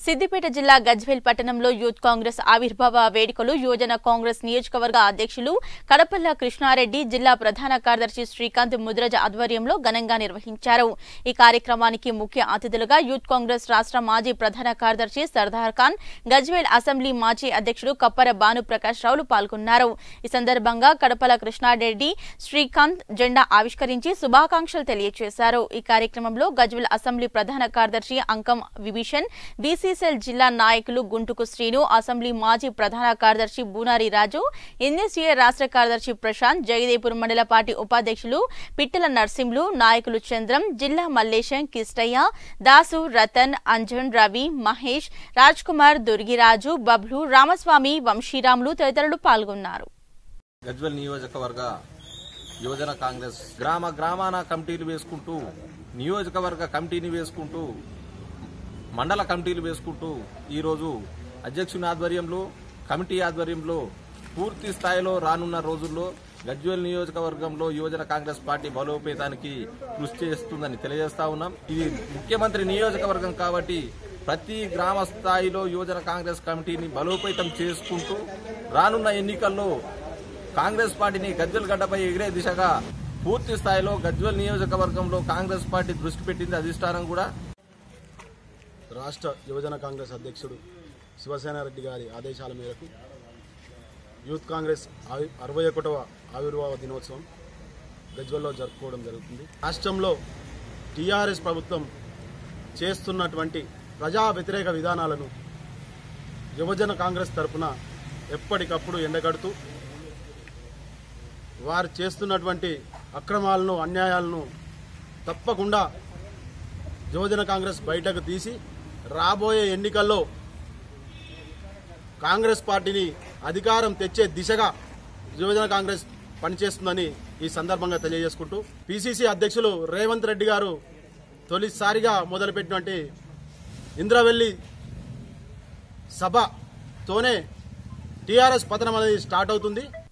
సిద్దిపేట జిల్లా గజ్వేల్ పట్టణంలో యూత్ కాంగ్రెస్ ఆవిర్భావ వేడుకలు యువజన కాంగ్రెస్ నియోజకవర్గ అధ్యక్షులు కడపల్ల కృష్ణారెడ్డి జిల్లా ప్రధాన కార్యదర్శి శ్రీకాంత్ ముద్రజ ఆధ్వర్యంలో ఘనంగా నిర్వహించారు ఈ కార్యక్రమానికి ముఖ్య అతిథులుగా యూత్ కాంగ్రెస్ రాష్ట్ర మాజీ ప్రధాన కార్యదర్శి సర్దార్ ఖాన్ గజ్వేల్ అసెంబ్లీ మాజీ అధ్యక్షుడు కప్పర భానుప్రకాష్ రావులు పాల్గొన్నారు ఈ సందర్భంగా కడపల కృష్ణారెడ్డి శ్రీకాంత్ జెండా ఆవిష్కరించి శుభాకాంక్షలు తెలియజేశారు ఈ కార్యక్రమంలో గజ్వేల్ అసెంబ్లీ ప్రధాన కార్యదర్శి అంకం విభీషణ్ బీసీసీఎల్ జిల్లా నాయకులు గుంటుకు శ్రీను అసెంబ్లీ మాజీ ప్రధాన కార్యదర్శి బూనారి రాజు ఎన్ఎస్ఏ రాష్ట్ర కార్యదర్శి ప్రశాంత్ జగదేపూర్ మండల పార్టీ ఉపాధ్యక్షులు పిట్టల నర్సింహులు నాయకులు చంద్రం జిల్లా మల్లేశం కిష్టయ్య దాసు రతన్ అంజన్ రవి మహేష్ రాజ్ కుమార్ దుర్గిరాజు బబ్లు రామస్వామి వంశీరాములు తదితరులు పాల్గొన్నారు గజ్వెల్ నియోజకవర్గ యువజన కాంగ్రెస్ గ్రామ గ్రామాన కమిటీలు వేసుకుంటూ నియోజకవర్గ కమిటీని వేసుకుంటూ మండల కమిటీలు వేసుకుంటూ ఈరోజు అధ్యక్షుని ఆధ్వర్యంలో కమిటీ ఆధ్వర్యంలో పూర్తి స్థాయిలో రానున్న రోజుల్లో గజ్వేల్ నియోజకవర్గంలో యువజన కాంగ్రెస్ పార్టీ బలోపేతానికి కృషి చేస్తుందని తెలియజేస్తా ఉన్నాం ఇది ముఖ్యమంత్రి నియోజకవర్గం కాబట్టి ప్రతి గ్రామ స్థాయిలో యువజన కాంగ్రెస్ కమిటీని బలోపేతం చేసుకుంటూ రానున్న ఎన్నికల్లో కాంగ్రెస్ పార్టీని గజ్వెల్ గడ్డపై ఎగిరే దిశగా పూర్తి స్థాయిలో గజ్వెల్ నియోజకవర్గంలో కాంగ్రెస్ పార్టీ దృష్టి పెట్టింది అధిష్టానం కూడా రాష్ట్ర యువజన కాంగ్రెస్ అధ్యక్షుడు శివసేనారెడ్డి గారి ఆదేశాల మేరకు యూత్ కాంగ్రెస్ ఆవి- అరవై ఒకటవ ఆవిర్భావ దినోత్సవం గజ్వల్లో జరుపుకోవడం జరుగుతుంది రాష్ట్రంలో టీఆర్ఎస్ ప్రభుత్వం చేస్తున్నటువంటి ప్రజా వ్యతిరేక విధానాలను యువజన కాంగ్రెస్ తరపున ఎప్పటికప్పుడు ఎండగడుతూ వారు చేస్తున్నటువంటి అక్రమాలను అన్యాయాలను తప్పకుండా యువజన కాంగ్రెస్ బయటకు తీసి రాబోయే ఎన్నికల్లో కాంగ్రెస్ పార్టీని అధికారం తెచ్చే దిశగా యువజన కాంగ్రెస్ పనిచేస్తుందని ఈ సందర్భంగా తెలియజేసుకుంటూ పిసిసి అధ్యక్షులు రేవంత్ రెడ్డి గారు తొలిసారిగా మొదలుపెట్టినటువంటి ఇంద్రవెల్లి సభతోనే టీఆర్ఎస్ పతనం అనేది స్టార్ట్ అవుతుంది